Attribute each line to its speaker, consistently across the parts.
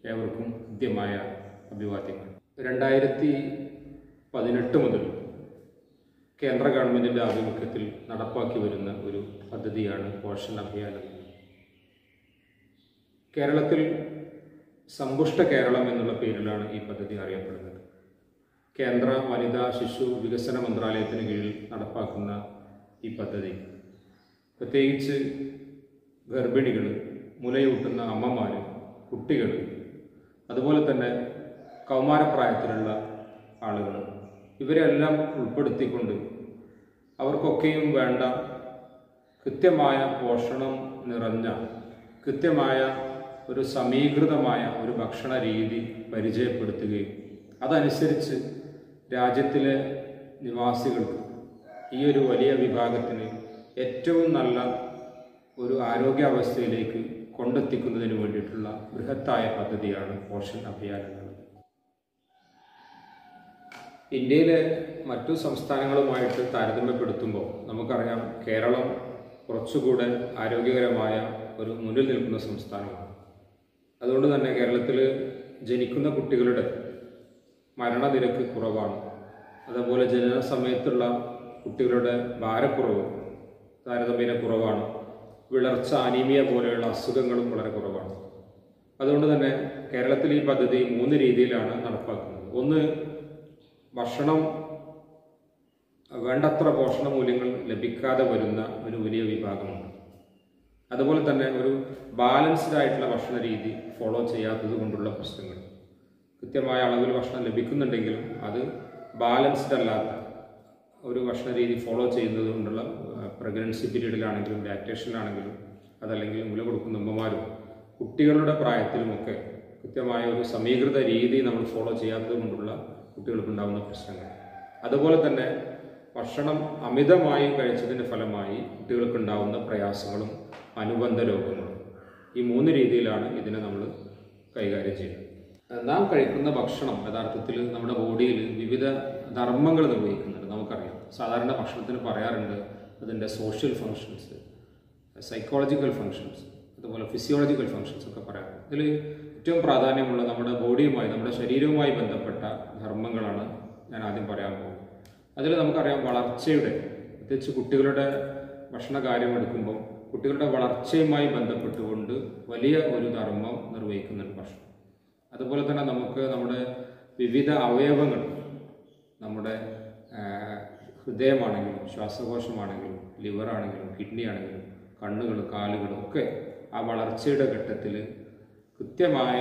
Speaker 1: ഏവർക്കും ഹൃദ്യമായ അഭിവാദ്യങ്ങൾ രണ്ടായിരത്തി പതിനെട്ട് മുതൽ കേന്ദ്ര ഗവൺമെൻറ്റിൻ്റെ ആഭിമുഖ്യത്തിൽ നടപ്പാക്കി വരുന്ന ഒരു പദ്ധതിയാണ് പോഷൺ അഭിയാൻ എന്നത് കേരളത്തിൽ സമ്പുഷ്ട കേരളം എന്നുള്ള പേരിലാണ് ഈ പദ്ധതി അറിയപ്പെടുന്നത് കേന്ദ്ര വനിതാ ശിശു വികസന മന്ത്രാലയത്തിന് കീഴിൽ നടപ്പാക്കുന്ന ഈ പദ്ധതി പ്രത്യേകിച്ച് ഗർഭിണികൾ മുലയൂട്ടുന്ന അമ്മമാർ കുട്ടികൾ അതുപോലെ തന്നെ കൗമാരപ്രായത്തിലുള്ള ആളുകൾ ഇവരെല്ലാം ഉൾപ്പെടുത്തിക്കൊണ്ട് അവർക്കൊക്കെയും വേണ്ട കൃത്യമായ പോഷണം നിറഞ്ഞ കൃത്യമായ ഒരു സമീകൃതമായ ഒരു ഭക്ഷണ രീതി പരിചയപ്പെടുത്തുകയും അതനുസരിച്ച് രാജ്യത്തിലെ നിവാസികൾക്ക് ഈ ഒരു വലിയ വിഭാഗത്തിന് ഏറ്റവും നല്ല ഒരു ആരോഗ്യാവസ്ഥയിലേക്ക് കൊണ്ടെത്തിക്കുന്നതിന് വേണ്ടിയിട്ടുള്ള ബൃഹത്തായ പദ്ധതിയാണ് പോഷൻ അഭിയാൻ എന്നുള്ളത് ഇന്ത്യയിലെ മറ്റു സംസ്ഥാനങ്ങളുമായിട്ട് താരതമ്യപ്പെടുത്തുമ്പോൾ നമുക്കറിയാം കേരളം കുറച്ചുകൂടെ ആരോഗ്യകരമായ ഒരു മുന്നിൽ നിൽക്കുന്ന സംസ്ഥാനമാണ് അതുകൊണ്ട് തന്നെ കേരളത്തിൽ ജനിക്കുന്ന കുട്ടികളുടെ മരണനിരക്ക് കുറവാണ് അതുപോലെ ജനന സമയത്തുള്ള കുട്ടികളുടെ ഭാരക്കുറവ് താരതമ്യേന കുറവാണ് വിളർച്ച അനീമിയ പോലെയുള്ള അസുഖങ്ങളും വളരെ കുറവാണ് അതുകൊണ്ട് തന്നെ കേരളത്തിൽ ഈ പദ്ധതി മൂന്ന് രീതിയിലാണ് നടപ്പാക്കുന്നത് ഒന്ന് ഭക്ഷണം വേണ്ടത്ര പോഷണ മൂല്യങ്ങൾ ലഭിക്കാതെ വരുന്ന ഒരു വലിയ വിഭാഗമുണ്ട് അതുപോലെ തന്നെ ഒരു ബാലൻസ്ഡ് ആയിട്ടുള്ള ഭക്ഷണ രീതി ഫോളോ ചെയ്യാത്തത് കൊണ്ടുള്ള പ്രശ്നങ്ങൾ കൃത്യമായ അളവിൽ ഭക്ഷണം ലഭിക്കുന്നുണ്ടെങ്കിലും അത് ബാലൻസ്ഡ് അല്ലാത്ത ഒരു ഭക്ഷണ രീതി ഫോളോ ചെയ്യുന്നത് കൊണ്ടുള്ള പ്രഗ്നൻസി പീരീഡിലാണെങ്കിലും ലാക്ടേഷനിലാണെങ്കിലും അതല്ലെങ്കിൽ മുല കൊടുക്കുന്ന അമ്മമാരും കുട്ടികളുടെ പ്രായത്തിലുമൊക്കെ കൃത്യമായ ഒരു സമീകൃത രീതി നമ്മൾ ഫോളോ ചെയ്യാത്തത് കൊണ്ടുള്ള കുട്ടികൾക്കുണ്ടാകുന്ന പ്രശ്നങ്ങൾ അതുപോലെ തന്നെ ഭക്ഷണം അമിതമായി കഴിച്ചതിൻ്റെ ഫലമായി കുട്ടികൾക്കുണ്ടാകുന്ന പ്രയാസങ്ങളും അനുബന്ധ രോഗങ്ങളും ഈ മൂന്ന് രീതിയിലാണ് ഇതിനെ നമ്മൾ കൈകാര്യം ചെയ്യുന്നത് നാം കഴിക്കുന്ന ഭക്ഷണം യഥാർത്ഥത്തിൽ നമ്മുടെ ബോഡിയിൽ വിവിധ ധർമ്മങ്ങൾ നിർവഹിക്കുന്നുണ്ട് നമുക്കറിയാം സാധാരണ ഭക്ഷണത്തിന് പറയാറുണ്ട് അതിൻ്റെ സോഷ്യൽ ഫങ്ഷൻസ് സൈക്കോളജിക്കൽ ഫങ്ഷൻസ് അതുപോലെ ഫിസിയോളജിക്കൽ ഫങ്ഷൻസ് ഒക്കെ പറയാറുണ്ട് ഇതിൽ ഏറ്റവും പ്രാധാന്യമുള്ള നമ്മുടെ ബോഡിയുമായി നമ്മുടെ ശരീരവുമായി ബന്ധപ്പെട്ട ധർമ്മങ്ങളാണ് ഞാൻ ആദ്യം പറയാൻ പോകുന്നത് അതിൽ നമുക്കറിയാം വളർച്ചയുടെ പ്രത്യേകിച്ച് കുട്ടികളുടെ ഭക്ഷണ കാര്യം എടുക്കുമ്പോൾ കുട്ടികളുടെ വളർച്ചയുമായി ബന്ധപ്പെട്ടുകൊണ്ട് വലിയ ഒരു ധർമ്മം നിർവഹിക്കുന്നുണ്ട് ഭക്ഷണം അതുപോലെ തന്നെ നമുക്ക് നമ്മുടെ വിവിധ അവയവങ്ങൾ നമ്മുടെ ഹൃദയമാണെങ്കിലും ശ്വാസകോശമാണെങ്കിലും ലിവറാണെങ്കിലും കിഡ്നി ആണെങ്കിലും കണ്ണുകൾ കാലുകൾ ഒക്കെ ആ വളർച്ചയുടെ ഘട്ടത്തിൽ കൃത്യമായ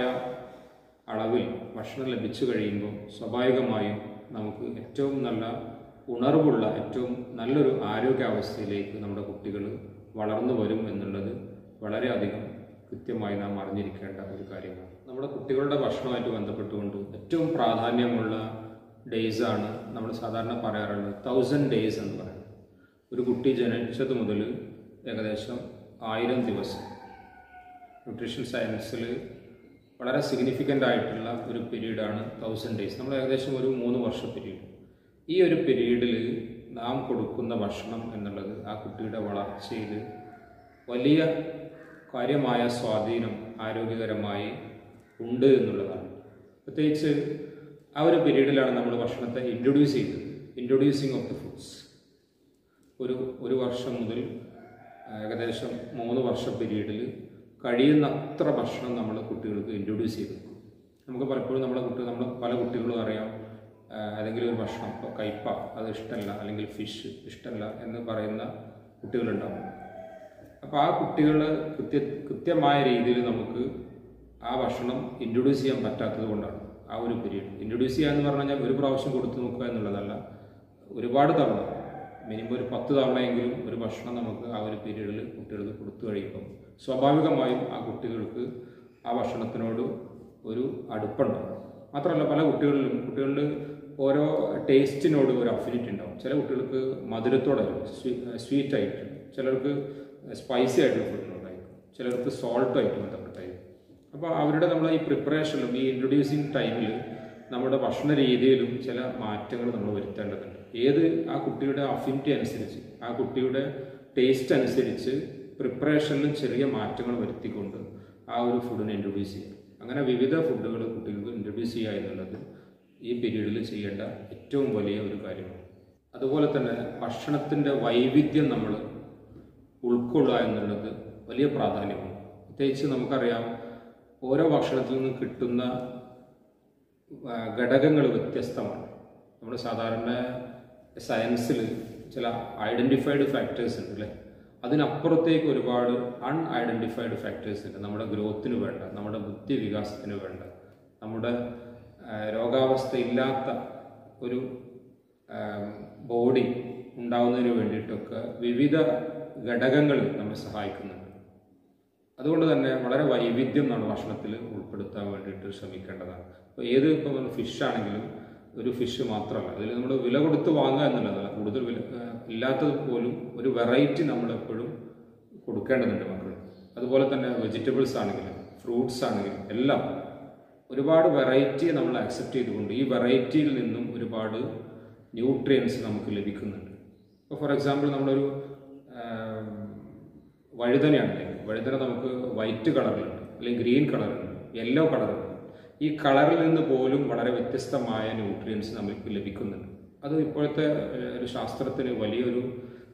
Speaker 1: അളവിൽ ഭക്ഷണം ലഭിച്ചു കഴിയുമ്പോൾ സ്വാഭാവികമായും നമുക്ക് ഏറ്റവും നല്ല ഉണർവുള്ള ഏറ്റവും നല്ലൊരു ആരോഗ്യാവസ്ഥയിലേക്ക് നമ്മുടെ കുട്ടികൾ വളർന്നു വരും എന്നുള്ളത് വളരെയധികം കൃത്യമായി നാം അറിഞ്ഞിരിക്കേണ്ട ഒരു കാര്യമാണ് നമ്മുടെ കുട്ടികളുടെ ഭക്ഷണവുമായിട്ട് ബന്ധപ്പെട്ടുകൊണ്ട് ഏറ്റവും പ്രാധാന്യമുള്ള ഡേയ്സ് ആണ് നമ്മൾ സാധാരണ പറയാറുള്ളത് തൗസൻഡ് ഡേയ്സ് എന്ന് പറയുന്നത് ഒരു കുട്ടി ജനിച്ചത് മുതൽ ഏകദേശം ആയിരം ദിവസം ന്യൂട്രീഷൻ സയൻസിൽ വളരെ സിഗ്നിഫിക്കൻ്റ് ആയിട്ടുള്ള ഒരു പീരീഡാണ് തൗസൻഡ് ഡേയ്സ് നമ്മൾ ഏകദേശം ഒരു മൂന്ന് വർഷ പീരീഡ് ഈ ഒരു പീരീഡിൽ നാം കൊടുക്കുന്ന ഭക്ഷണം എന്നുള്ളത് ആ കുട്ടിയുടെ വളർച്ചയിൽ വലിയ കാര്യമായ സ്വാധീനം ആരോഗ്യകരമായി ഉണ്ട് എന്നുള്ളതാണ് പ്രത്യേകിച്ച് ആ ഒരു പീരീഡിലാണ് നമ്മൾ ഭക്ഷണത്തെ ഇൻട്രൊഡ്യൂസ് ചെയ്തത് ഇൻട്രൊഡ്യൂസിങ് ഓഫ് ദി ഫുഡ്സ് ഒരു ഒരു വർഷം മുതൽ ഏകദേശം മൂന്ന് വർഷ പീരീഡിൽ കഴിയുന്ന അത്ര ഭക്ഷണം നമ്മൾ കുട്ടികൾക്ക് ഇൻട്രൊഡ്യൂസ് ചെയ്തു നമുക്ക് പലപ്പോഴും നമ്മുടെ കുട്ടികൾ നമ്മൾ പല കുട്ടികളും അറിയാം ഏതെങ്കിലും ഒരു ഭക്ഷണം ഇപ്പോൾ കയ്പ അത് ഇഷ്ടമല്ല അല്ലെങ്കിൽ ഫിഷ് ഇഷ്ടമല്ല എന്ന് പറയുന്ന കുട്ടികളുണ്ടാവും അപ്പോൾ ആ കുട്ടികൾ കൃത്യ കൃത്യമായ രീതിയിൽ നമുക്ക് ആ ഭക്ഷണം ഇൻട്രൊഡ്യൂസ് ചെയ്യാൻ പറ്റാത്തത് കൊണ്ടാണ് ആ ഒരു പീരീഡ് ഇൻട്രൊഡ്യൂസ് ചെയ്യുക എന്ന് പറഞ്ഞു കഴിഞ്ഞാൽ ഒരു പ്രാവശ്യം കൊടുത്തു നോക്കുക എന്നുള്ളതല്ല ഒരുപാട് തവണ മിനിമം ഒരു പത്ത് തവണയെങ്കിലും ഒരു ഭക്ഷണം നമുക്ക് ആ ഒരു പീരീഡിൽ കുട്ടികൾക്ക് കൊടുത്തു കഴിയുമ്പം സ്വാഭാവികമായും ആ കുട്ടികൾക്ക് ആ ഭക്ഷണത്തിനോട് ഒരു അടുപ്പുണ്ടാവും മാത്രമല്ല പല കുട്ടികളിലും കുട്ടികളിൽ ഓരോ ടേസ്റ്റിനോട് ഒരു അഫിനിറ്റി ഉണ്ടാവും ചില കുട്ടികൾക്ക് മധുരത്തോടായിരിക്കും സ്വീറ്റ് ആയിട്ട് ചിലർക്ക് സ്പൈസി ആയിട്ടുള്ള ഫുഡിനോടായിരിക്കും ചിലർക്ക് സോൾട്ടുമായിട്ട് ബന്ധപ്പെട്ടായിരിക്കും അപ്പോൾ അവരുടെ നമ്മൾ ഈ പ്രിപ്പറേഷനിലും ഈ ഇൻട്രൊഡ്യൂസിങ് ടൈമിൽ നമ്മുടെ ഭക്ഷണ രീതിയിലും ചില മാറ്റങ്ങൾ നമ്മൾ വരുത്തേണ്ടതുണ്ട് ഏത് ആ കുട്ടിയുടെ അഫിനിറ്റി അനുസരിച്ച് ആ കുട്ടിയുടെ ടേസ്റ്റ് അനുസരിച്ച് പ്രിപ്പറേഷനിലും ചെറിയ മാറ്റങ്ങൾ വരുത്തിക്കൊണ്ട് ആ ഒരു ഫുഡിനെ ഇൻട്രൊഡ്യൂസ് ചെയ്യും അങ്ങനെ വിവിധ ഫുഡുകൾ കുട്ടികൾക്ക് ഇൻട്രൊഡ്യൂസ് ചെയ്യുക എന്നുള്ളത് ഈ പീരീഡിൽ ചെയ്യേണ്ട ഏറ്റവും വലിയ ഒരു കാര്യമാണ് അതുപോലെ തന്നെ ഭക്ഷണത്തിൻ്റെ വൈവിധ്യം നമ്മൾ ഉൾക്കൊള്ളുക എന്നുള്ളത് വലിയ പ്രാധാന്യമാണ് പ്രത്യേകിച്ച് നമുക്കറിയാം ഓരോ ഭക്ഷണത്തിൽ നിന്ന് കിട്ടുന്ന ഘടകങ്ങൾ വ്യത്യസ്തമാണ് നമ്മൾ സാധാരണ സയൻസിൽ ചില ഐഡൻറ്റിഫൈഡ് ഫാക്ടേഴ്സ് ഉണ്ട് അല്ലേ അതിനപ്പുറത്തേക്ക് ഒരുപാട് അൺഐഡൻറ്റിഫൈഡ് ഫാക്ടേഴ്സ് ഉണ്ട് നമ്മുടെ ഗ്രോത്തിന് വേണ്ട നമ്മുടെ ബുദ്ധി വികാസത്തിന് വേണ്ട നമ്മുടെ ആ, രോഗാവസ്ഥ ഇല്ലാത്ത ഒരു ബോഡി ഉണ്ടാവുന്നതിന് വേണ്ടിയിട്ടൊക്കെ വിവിധ ഘടകങ്ങൾ നമ്മെ സഹായിക്കുന്നുണ്ട് അതുകൊണ്ട് തന്നെ വളരെ വൈവിധ്യം നമ്മൾ ഭക്ഷണത്തിൽ ഉൾപ്പെടുത്താൻ വേണ്ടിയിട്ട് ശ്രമിക്കേണ്ടതാണ് അപ്പോൾ ഏത് ഇപ്പം ഫിഷ് ആണെങ്കിലും ഒരു ഫിഷ് മാത്രമല്ല അതിൽ നമ്മൾ വില കൊടുത്ത് വാങ്ങുക എന്നുള്ളതല്ല കൂടുതൽ വില ആ, ഇല്ലാത്തത് പോലും ഒരു വെറൈറ്റി നമ്മൾ എപ്പോഴും കൊടുക്കേണ്ടതുണ്ട് മക്കൾ അതുപോലെ തന്നെ വെജിറ്റബിൾസ് ആണെങ്കിലും ഫ്രൂട്ട്സ് ആണെങ്കിലും എല്ലാം ഒരുപാട് വെറൈറ്റി നമ്മൾ അക്സെപ്റ്റ് ചെയ്തുകൊണ്ട് ഈ വെറൈറ്റിയിൽ നിന്നും ഒരുപാട് ന്യൂട്രിയൻസ് നമുക്ക് ലഭിക്കുന്നുണ്ട് ഇപ്പോൾ ഫോർ എക്സാമ്പിൾ നമ്മളൊരു ആം, വഴുതനയാണെങ്കിൽ വഴുതന നമുക്ക് വൈറ്റ് കളറിലുണ്ട് അല്ലെങ്കിൽ ഗ്രീൻ കളറുണ്ട് യെല്ലോ കളറുണ്ട് ഈ കളറിൽ നിന്ന് പോലും വളരെ വ്യത്യസ്തമായ ന്യൂട്രിയൻസ് നമുക്ക് ലഭിക്കുന്നുണ്ട് അത് ഇപ്പോഴത്തെ ഏഹ്, ഒരു ശാസ്ത്രത്തിന് വലിയൊരു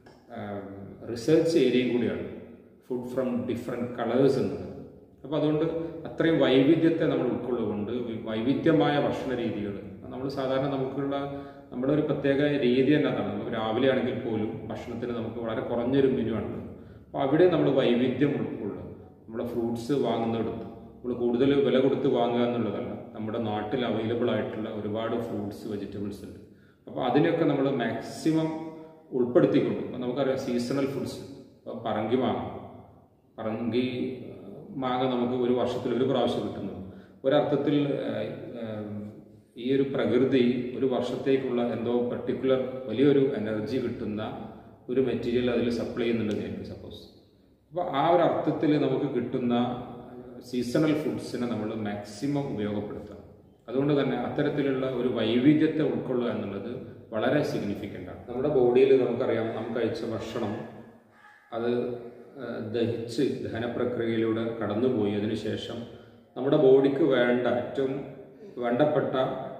Speaker 1: റിസർച്ച് ഏരിയയും കൂടിയാണ് ഫുഡ് ഫ്രം ഡിഫറെൻറ്റ് കളേഴ്സ് എന്നത് അപ്പോൾ അതുകൊണ്ട് അത്രയും വൈവിധ്യത്തെ നമ്മൾ ഉൾക്കൊള്ളുകൊണ്ട് വി- വൈവിധ്യമായ ഭക്ഷണ രീതികൾ നമ്മൾ സാധാരണ നമുക്കുള്ള നമ്മുടെ ഒരു പ്രത്യേക രീതി തന്നെ അതാണ് നമുക്ക് രാവിലെ ആണെങ്കിൽ പോലും ഭക്ഷണത്തിന് നമുക്ക് വളരെ കുറഞ്ഞൊരു മെനു ആണ് അപ്പോൾ അവിടെ നമ്മൾ വൈവിധ്യം ഉൾക്കൊള്ളുക നമ്മുടെ ഫ്രൂട്ട്സ് വാങ്ങുന്നിടത്ത് നമ്മൾ കൂടുതൽ വില കൊടുത്ത് വാങ്ങുക എന്നുള്ളതല്ല നമ്മുടെ നാട്ടിൽ അവൈലബിൾ ആയിട്ടുള്ള ഒരുപാട് ഫ്രൂട്ട്സ് വെജിറ്റബിൾസ് ഉണ്ട് അപ്പോൾ അതിനെയൊക്കെ നമ്മൾ മാക്സിമം ഉൾപ്പെടുത്തിക്കൊണ്ട് ഇപ്പം നമുക്കറിയാം സീസണൽ ഫുഡ്സ് ഇപ്പം പറങ്കി മാങ്ങ പറങ്കി ഏഹ്, മാങ്ങ നമുക്ക് ഒരു വർഷത്തിൽ ഒരു പ്രാവശ്യം കിട്ടുന്നു ഒരർത്ഥത്തിൽ ഏഹ്, ഏഹ്, ഈ ഒരു പ്രകൃതി ഒരു വർഷത്തേക്കുള്ള എന്തോ പർട്ടിക്കുലർ വലിയൊരു എനർജി കിട്ടുന്ന ഒരു മെറ്റീരിയൽ അതിൽ സപ്ലൈ ചെയ്യുന്നുണ്ടെന്ന് എനിക്ക് സപ്പോസ് അപ്പോൾ ആ ഒരു അർത്ഥത്തിൽ നമുക്ക് കിട്ടുന്ന സീസണൽ ഫുഡ്സിനെ നമ്മൾ മാക്സിമം ഉപയോഗപ്പെടുത്താം അതുകൊണ്ട് തന്നെ അത്തരത്തിലുള്ള ഒരു വൈവിധ്യത്തെ ഉൾക്കൊള്ളുക എന്നുള്ളത് വളരെ സിഗ്നിഫിക്കൻ്റ് ആണ് നമ്മുടെ ബോഡിയിൽ നമുക്കറിയാം നാം കഴിച്ച ഭക്ഷണം അത് ആ, ദഹിച്ച് ദഹനപ്രക്രിയയിലൂടെ കടന്നുപോയി അതിനുശേഷം നമ്മുടെ ബോഡിക്ക് വേണ്ട ഏറ്റവും വേണ്ടപ്പെട്ട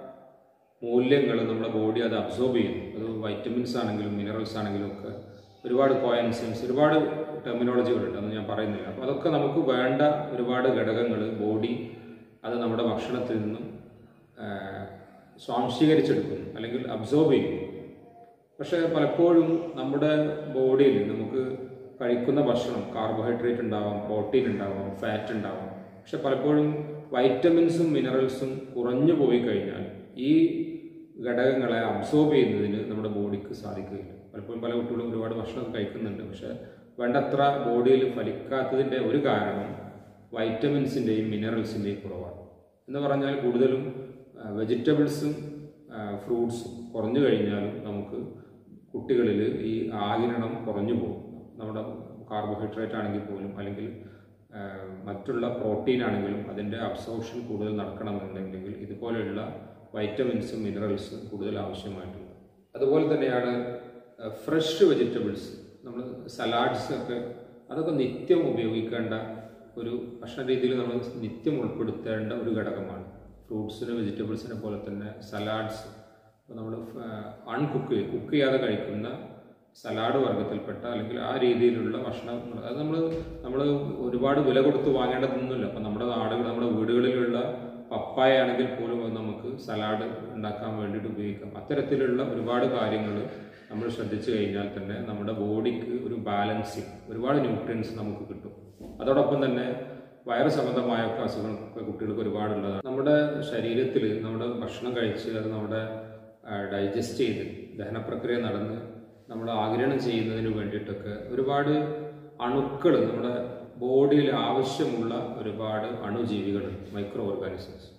Speaker 1: മൂല്യങ്ങൾ നമ്മുടെ ബോഡി അത് അബ്സോർബ് ചെയ്യും അത് വൈറ്റമിൻസ് ആണെങ്കിലും മിനറൽസ് ആണെങ്കിലും ഒക്കെ ഒരുപാട് കോയൻസിൻസ് ഒരുപാട് ടെർമിനോളജികളുണ്ട് അതൊന്നും ഞാൻ പറയുന്നില്ല അപ്പോൾ അതൊക്കെ നമുക്ക് വേണ്ട ഒരുപാട് ഘടകങ്ങൾ ബോഡി അത് നമ്മുടെ ഭക്ഷണത്തിൽ നിന്നും ആ, സ്വാംശീകരിച്ചെടുക്കുന്നു അല്ലെങ്കിൽ അബ്സോർബ് ചെയ്യുന്നു പക്ഷേ പലപ്പോഴും നമ്മുടെ ബോഡിയിൽ നമുക്ക് കഴിക്കുന്ന ഭക്ഷണം കാർബോഹൈഡ്രേറ്റ് ഉണ്ടാവാം പ്രോട്ടീൻ ഉണ്ടാവാം ഫാറ്റ് ഉണ്ടാവാം പക്ഷെ പലപ്പോഴും വൈറ്റമിൻസും മിനറൽസും കുറഞ്ഞു പോയി കഴിഞ്ഞാൽ ഈ ഘടകങ്ങളെ അബ്സോർബ് ചെയ്യുന്നതിന് നമ്മുടെ ബോഡിക്ക് സാധിക്കുകയില്ല പലപ്പോഴും പല കുട്ടികളും ഒരുപാട് ഭക്ഷണം കഴിക്കുന്നുണ്ട് പക്ഷെ വേണ്ടത്ര ബോഡിയിൽ ഫലിക്കാത്തതിൻ്റെ ഒരു കാരണം വൈറ്റമിൻസിൻ്റെയും മിനറൽസിൻ്റെയും കുറവാണ് എന്ന് പറഞ്ഞാൽ കൂടുതലും വെജിറ്റബിൾസും ഫ്രൂട്ട്സും കുറഞ്ഞു കഴിഞ്ഞാലും നമുക്ക് കുട്ടികളിൽ ഈ ആകിരണം കുറഞ്ഞു പോകും നമ്മുടെ കാർബോഹൈഡ്രേറ്റ് ആണെങ്കിൽ പോലും അല്ലെങ്കിൽ ആ, മറ്റുള്ള പ്രോട്ടീൻ ആണെങ്കിലും അതിൻ്റെ അബ്സോർപ്ഷൻ കൂടുതൽ നടക്കണമെന്നുണ്ടെങ്കിൽ ഇതുപോലെയുള്ള വൈറ്റമിൻസും മിനറൽസും കൂടുതൽ ആവശ്യമായിട്ടുണ്ട് അതുപോലെ തന്നെയാണ് ഫ്രഷ് വെജിറ്റബിൾസ് നമ്മൾ സലാഡ്സ് ഒക്കെ അതൊക്കെ നിത്യം ഉപയോഗിക്കേണ്ട ഒരു ഭക്ഷണ രീതിയിൽ നമ്മൾ നിത്യം ഉൾപ്പെടുത്തേണ്ട ഒരു ഘടകമാണ് ഫ്രൂട്ട്സിന് വെജിറ്റബിൾസിനെ പോലെ തന്നെ സലാഡ്സ് നമ്മൾ അൺകുക്ക് കുക്ക് ചെയ്യാതെ കഴിക്കുന്ന സലാഡ് വർഗത്തിൽപ്പെട്ട അല്ലെങ്കിൽ ആ രീതിയിലുള്ള ഭക്ഷണം അത് നമ്മൾ നമ്മൾ ഒരുപാട് വില കൊടുത്ത് വാങ്ങേണ്ടതൊന്നുമില്ല അപ്പം നമ്മുടെ നാടുകൾ നമ്മുടെ വീടുകളിലുള്ള പപ്പായ ആണെങ്കിൽ പോലും അത് നമുക്ക് സലാഡ് ഉണ്ടാക്കാൻ വേണ്ടിയിട്ട് ഉപയോഗിക്കാം അത്തരത്തിലുള്ള ഒരുപാട് കാര്യങ്ങൾ നമ്മൾ ശ്രദ്ധിച്ചു കഴിഞ്ഞാൽ തന്നെ നമ്മുടെ ബോഡിക്ക് ഒരു ബാലൻസിങ് ഒരുപാട് ന്യൂട്രിയൻസ് നമുക്ക് കിട്ടും അതോടൊപ്പം തന്നെ വയറ് സംബന്ധമായ ഒക്കെ അസുഖങ്ങളൊക്കെ കുട്ടികൾക്ക് ഒരുപാടുള്ളതാണ് നമ്മുടെ ശരീരത്തിൽ നമ്മുടെ ഭക്ഷണം കഴിച്ച് അത് നമ്മുടെ ഡൈജസ്റ്റ് ചെയ്ത് ദഹനപ്രക്രിയ നടന്ന് നമ്മൾ ആഗിരണം ചെയ്യുന്നതിന് വേണ്ടിയിട്ടൊക്കെ ഒരുപാട് അണുക്കൾ നമ്മുടെ ബോഡിയിൽ ആവശ്യമുള്ള ഒരുപാട് അണുജീവികൾ മൈക്രോ ഓർഗാനിസംസ്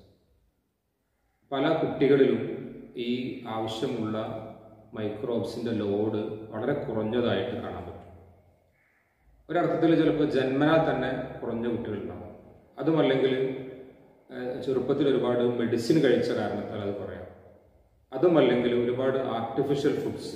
Speaker 1: പല കുട്ടികളിലും ഈ ആവശ്യമുള്ള മൈക്രോബ്സിൻ്റെ ലോഡ് വളരെ കുറഞ്ഞതായിട്ട് കാണാൻ പറ്റും ഒരർത്ഥത്തിൽ ചിലപ്പോൾ ജന്മനാൽ തന്നെ കുറഞ്ഞ കുട്ടികളുണ്ടാവും അതുമല്ലെങ്കിൽ ഏഹ്, ചെറുപ്പത്തിൽ ഒരുപാട് മെഡിസിൻ കഴിച്ച കാരണത്താൽ അത് പറയാം അതുമല്ലെങ്കിൽ ഒരുപാട് ആർട്ടിഫിഷ്യൽ ഫുഡ്സ്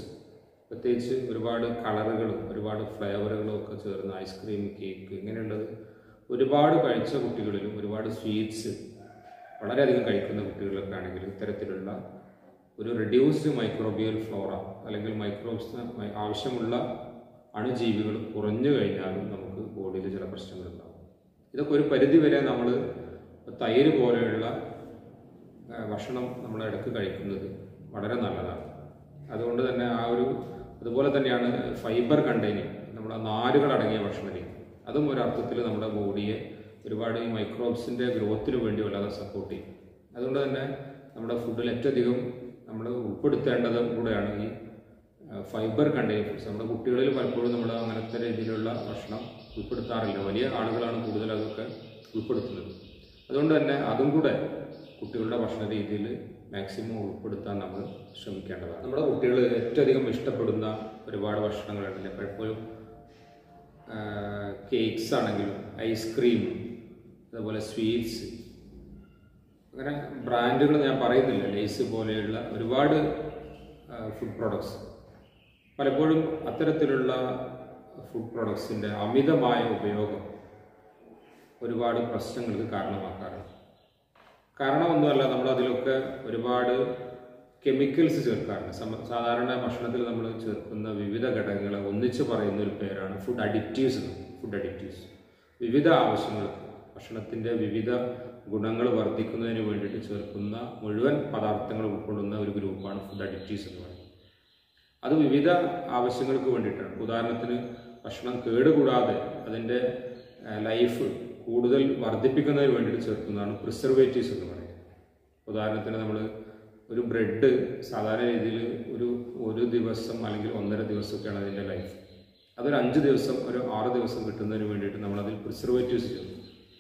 Speaker 1: പ്രത്യേകിച്ച് ഒരുപാട് കളറുകളും ഒരുപാട് ഫ്ലേവറുകളും ഒക്കെ ചേർന്ന് ഐസ്ക്രീം കേക്ക് ഇങ്ങനെയുള്ളത് ഒരുപാട് കഴിച്ച കുട്ടികളിലും ഒരുപാട് സ്വീറ്റ്സ് വളരെയധികം കഴിക്കുന്ന കുട്ടികളിലൊക്കെ ആണെങ്കിൽ ഇത്തരത്തിലുള്ള ഒരു റെഡ്യൂസ്ഡ് മൈക്രോബിയൽ ഫ്ലോറ അല്ലെങ്കിൽ മൈക്രോബ്സ് ആവശ്യമുള്ള അണുജീവികൾ കുറഞ്ഞു കഴിഞ്ഞാലും നമുക്ക് ബോഡിയിൽ ചില പ്രശ്നങ്ങളുണ്ടാകും ഇതൊക്കെ ഒരു പരിധി വരെ നമ്മൾ തൈര് പോലെയുള്ള ആ, ഭക്ഷണം നമ്മൾ ഇടയ്ക്ക് കഴിക്കുന്നത് വളരെ നല്ലതാണ് അതുകൊണ്ട് തന്നെ ആ ഒരു അതുപോലെ തന്നെയാണ് ഫൈബർ കണ്ടെയ്നിങ് നമ്മുടെ നാരുകൾ അടങ്ങിയ ഭക്ഷണ രീതി അതും ഒരർത്ഥത്തിൽ നമ്മുടെ ബോഡിയെ ഒരുപാട് ഈ മൈക്രോബ്സിൻ്റെ ഗ്രോത്തിന് വേണ്ടി വല്ലാതെ സപ്പോർട്ട് ചെയ്യും അതുകൊണ്ട് തന്നെ നമ്മുടെ ഫുഡിൽ ഏറ്റവും അധികം നമ്മൾ ഉൾപ്പെടുത്തേണ്ടത് കൂടെയാണ് ഈ ഫൈബർ കണ്ടെയ്ൻ ഫുഡ്സ് നമ്മുടെ കുട്ടികളിൽ പലപ്പോഴും നമ്മൾ അങ്ങനത്തെ രീതിയിലുള്ള ഭക്ഷണം ഉൾപ്പെടുത്താറില്ല വലിയ ആളുകളാണ് കൂടുതൽ അതൊക്കെ ഉൾപ്പെടുത്തുന്നത് അതുകൊണ്ട് തന്നെ അതും കൂടെ കുട്ടികളുടെ ഭക്ഷണ രീതിയിൽ മാക്സിമം ഉൾപ്പെടുത്താൻ നമ്മൾ ശ്രമിക്കേണ്ടതാണ് നമ്മുടെ കുട്ടികൾ ഏറ്റവും അധികം ഇഷ്ടപ്പെടുന്ന ഒരുപാട് ഭക്ഷണങ്ങളുണ്ടല്ലേ പലപ്പോഴും കേക്ക്സ് ആണെങ്കിലും ഐസ്ക്രീം അതുപോലെ സ്വീറ്റ്സ് അങ്ങനെ ബ്രാൻഡുകൾ ഞാൻ പറയുന്നില്ല ലേസ് പോലെയുള്ള ഒരുപാട് ഫുഡ് പ്രോഡക്ട്സ് പലപ്പോഴും അത്തരത്തിലുള്ള ഫുഡ് പ്രോഡക്ട്സിൻ്റെ അമിതമായ ഉപയോഗം ഒരുപാട് പ്രശ്നങ്ങൾക്ക് കാരണമാക്കാറുണ്ട് കാരണമൊന്നുമല്ല നമ്മൾ അതിലൊക്കെ ഒരുപാട് കെമിക്കൽസ് ചേർക്കാറുണ്ട് സമ- സാധാരണ ഭക്ഷണത്തിൽ നമ്മൾ ചേർക്കുന്ന വിവിധ ഘടകങ്ങളെ ഒന്നിച്ച് പറയുന്ന ഒരു പേരാണ് ഫുഡ് അഡിക്റ്റീവ്സ് ഫുഡ് അഡിക്റ്റീവ്സ് വിവിധ ആവശ്യങ്ങൾക്ക് ഭക്ഷണത്തിൻ്റെ വിവിധ ഗുണങ്ങൾ വർദ്ധിക്കുന്നതിന് വേണ്ടിയിട്ട് ചേർക്കുന്ന മുഴുവൻ പദാർത്ഥങ്ങൾ ഉൾക്കൊള്ളുന്ന ഒരു ഗ്രൂപ്പാണ് ഫുഡ് അഡിക്റ്റീവ്സ് എന്ന് പറയുന്നത് അത് വിവിധ ആവശ്യങ്ങൾക്ക് വേണ്ടിയിട്ടാണ് ഉദാഹരണത്തിന് ഭക്ഷണം കേടുകൂടാതെ അതിൻ്റെ ലൈഫ് കൂടുതൽ വർദ്ധിപ്പിക്കുന്നതിന് വേണ്ടിയിട്ട് ചേർക്കുന്നതാണ് പ്രിസർവേറ്റീവ്സ് എന്ന് പറയുന്നത് ഉദാഹരണത്തിന് നമ്മൾ ഒരു ബ്രെഡ് സാധാരണ രീതിയിൽ ഒരു ഒരു ദിവസം അല്ലെങ്കിൽ ഒന്നര ദിവസമൊക്കെയാണ് അതിൻ്റെ ലൈഫ് അതൊരു അഞ്ച് ദിവസം ഒരു ആറ് ദിവസം കിട്ടുന്നതിന് വേണ്ടിയിട്ട് നമ്മളതിൽ പ്രിസർവേറ്റീവ്സ് ചേർക്കും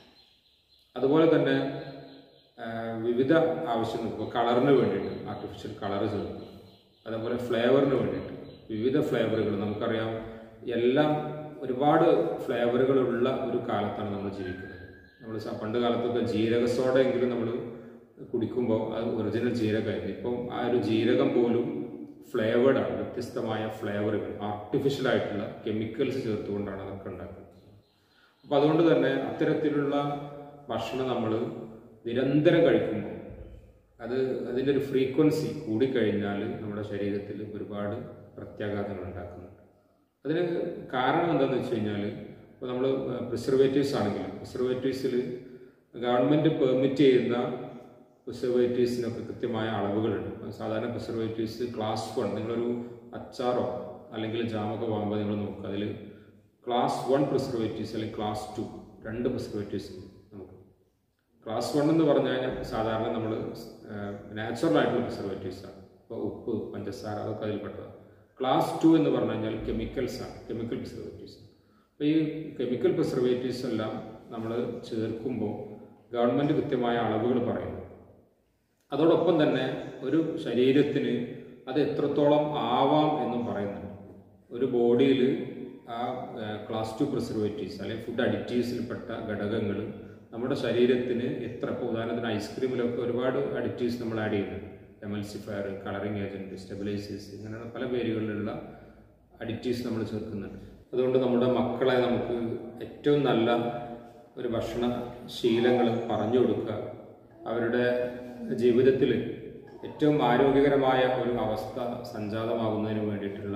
Speaker 1: അതുപോലെ തന്നെ ആ, വിവിധ ആവശ്യങ്ങൾ ഇപ്പോൾ കളറിന് വേണ്ടിയിട്ട് ആർട്ടിഫിഷ്യൽ കളർ ചേർക്കും അതേപോലെ ഫ്ലേവറിന് വേണ്ടിയിട്ട് വിവിധ ഫ്ലേവറുകൾ നമുക്കറിയാം എല്ലാം ഒരുപാട് ഫ്ലേവറുകളുള്ള ഒരു കാലത്താണ് നമ്മൾ ജീവിക്കുന്നത് നമ്മൾ സ- പണ്ട് കാലത്തൊക്കെ ജീരക സോഡ എങ്കിലും നമ്മൾ കുടിക്കുമ്പോൾ അത് ഒറിജിനൽ ജീരകമായിരുന്നു ഇപ്പം ആ ഒരു ജീരകം പോലും ഫ്ലേവേഡ് ആണ് വ്യത്യസ്തമായ ഫ്ലേവറുകൾ ആർട്ടിഫിഷ്യൽ ആയിട്ടുള്ള കെമിക്കൽസ് ചേർത്തുകൊണ്ടാണ് അതൊക്കെ ഉണ്ടാക്കുന്നത് അപ്പോൾ അതുകൊണ്ട് തന്നെ അത്തരത്തിലുള്ള ഭക്ഷണം നമ്മൾ നിരന്തരം കഴിക്കുമ്പോൾ അത് അതിൻ്റെ ഒരു ഫ്രീക്വൻസി കൂടിക്കഴിഞ്ഞാൽ നമ്മുടെ ശരീരത്തിൽ ഒരുപാട് പ്രത്യാഘാതങ്ങൾ ഉണ്ടാക്കുന്നുണ്ട് അതിന് കാരണം എന്താണെന്ന് വെച്ച് കഴിഞ്ഞാൽ ഇപ്പോൾ നമ്മൾ പ്രിസർവേറ്റീവ്സ് ആണെങ്കിലും പ്രിസർവേറ്റീവ്സിൽ ഗവൺമെൻറ് പെർമിറ്റ് ചെയ്യുന്ന പ്രിസർവേറ്റീവ്സിനൊക്കെ കൃത്യമായ അളവുകളുണ്ട് സാധാരണ പ്രിസർവേറ്റീവ്സ് ക്ലാസ് വൺ നിങ്ങളൊരു അച്ചാറോ അല്ലെങ്കിൽ ജാമൊക്കെ വാങ്ങുമ്പോൾ നിങ്ങൾ നോക്കുക അതിൽ ക്ലാസ് വൺ പ്രിസർവേറ്റീവ്സ് അല്ലെങ്കിൽ ക്ലാസ് ടു രണ്ട് പ്രിസർവേറ്റീവ്സ് നമുക്ക് ക്ലാസ് വൺ എന്ന് പറഞ്ഞു കഴിഞ്ഞാൽ സാധാരണ നമ്മൾ നാച്ചുറൽ ആയിട്ടുള്ള പ്രിസർവേറ്റീവ്സ് ആണ് ഇപ്പോൾ ഉപ്പ് പഞ്ചസാര അതൊക്കെ അതിൽപ്പെട്ടതാണ് ക്ലാസ് ടു എന്ന് പറഞ്ഞു കഴിഞ്ഞാൽ കെമിക്കൽസ് ആണ് കെമിക്കൽ പ്രിസർവേറ്റീവ്സ് അപ്പോൾ ഈ കെമിക്കൽ പ്രിസർവേറ്റീവ്സ് എല്ലാം നമ്മൾ ചേർക്കുമ്പോൾ ഗവൺമെൻറ് കൃത്യമായ അളവുകൾ പറയുന്നു അതോടൊപ്പം തന്നെ ഒരു ശരീരത്തിന് അത് എത്രത്തോളം ആവാം എന്നും പറയുന്നുണ്ട് ഒരു ബോഡിയിൽ ആ ക്ലാസ് ടു പ്രിസർവേറ്റീവ്സ് അല്ലെങ്കിൽ ഫുഡ് അഡിക്റ്റീവ്സിൽപ്പെട്ട ഘടകങ്ങൾ നമ്മുടെ ശരീരത്തിന് എത്ര ഇപ്പോൾ ഉദാഹരണത്തിന് ഐസ്ക്രീമിലൊക്കെ ഒരുപാട് അഡിക്റ്റീവ്സ് നമ്മൾ ആഡ് ചെയ്യുന്നുണ്ട് എമൽസിഫയർ കളറിങ് ഏജൻറ്റ് സ്റ്റെബിലൈസേഴ്സ് ഇങ്ങനെയുള്ള പല പേരുകളിലുള്ള അഡിക്റ്റീവ്സ് നമ്മൾ ചേർക്കുന്നുണ്ട് അതുകൊണ്ട് നമ്മുടെ മക്കളെ നമുക്ക് ഏറ്റവും നല്ല ഒരു ഭക്ഷണ ശീലങ്ങൾ പറഞ്ഞു കൊടുക്കുക അവരുടെ ജീവിതത്തിൽ ഏറ്റവും ആരോഗ്യകരമായ ഒരു അവസ്ഥ സംജാതമാകുന്നതിന് വേണ്ടിയിട്ടുള്ള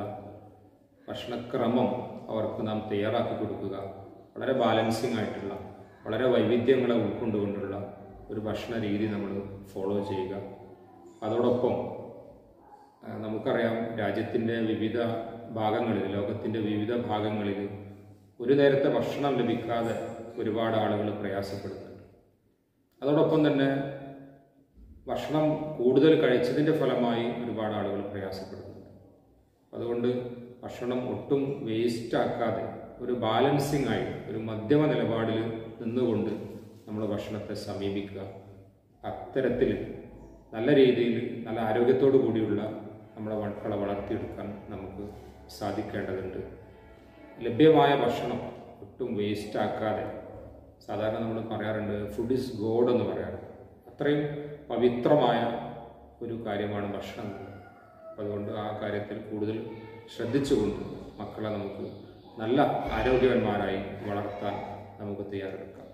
Speaker 1: ഭക്ഷണക്രമം അവർക്ക് നാം തയ്യാറാക്കി കൊടുക്കുക വളരെ ബാലൻസിങ് ആയിട്ടുള്ള വളരെ വൈവിധ്യങ്ങളെ ഉൾക്കൊണ്ടുകൊണ്ടുള്ള ഒരു ഭക്ഷണ രീതി നമ്മൾ ഫോളോ ചെയ്യുക അതോടൊപ്പം ആ, നമുക്കറിയാം രാജ്യത്തിൻ്റെ വിവിധ ഭാഗങ്ങളിൽ ലോകത്തിൻ്റെ വിവിധ ഭാഗങ്ങളിൽ ഒരു നേരത്തെ ഭക്ഷണം ലഭിക്കാതെ ഒരുപാട് ആളുകൾ പ്രയാസപ്പെടുന്നുണ്ട് അതോടൊപ്പം തന്നെ ഭക്ഷണം കൂടുതൽ കഴിച്ചതിൻ്റെ ഫലമായി ഒരുപാട് ആളുകൾ പ്രയാസപ്പെടുന്നുണ്ട് അതുകൊണ്ട് ഭക്ഷണം ഒട്ടും വേസ്റ്റ് ആക്കാതെ ഒരു ബാലൻസിങ് ആയി ഒരു മധ്യമ നിലപാടിൽ നിന്നുകൊണ്ട് നമ്മൾ ഭക്ഷണത്തെ സമീപിക്കുക അത്തരത്തിൽ നല്ല രീതിയിൽ നല്ല ആരോഗ്യത്തോടു കൂടിയുള്ള നമ്മുടെ മക്കളെ വളർത്തിയെടുക്കാൻ നമുക്ക് സാധിക്കേണ്ടതുണ്ട് ലഭ്യമായ ഭക്ഷണം ഒട്ടും വേസ്റ്റ് ആക്കാതെ സാധാരണ നമ്മൾ പറയാറുണ്ട് ഫുഡ് ഇസ് ഗോഡ് എന്ന് പറയാറുണ്ട് അത്രയും പവിത്രമായ ഒരു കാര്യമാണ് ഭക്ഷണം അപ്പോൾ അതുകൊണ്ട് ആ കാര്യത്തിൽ കൂടുതൽ ശ്രദ്ധിച്ചുകൊണ്ട് മക്കളെ നമുക്ക് നല്ല ആരോഗ്യവാന്മാരായി വളർത്താൻ നമുക്ക് തയ്യാറെടുക്കാം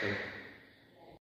Speaker 1: ഓക്കെ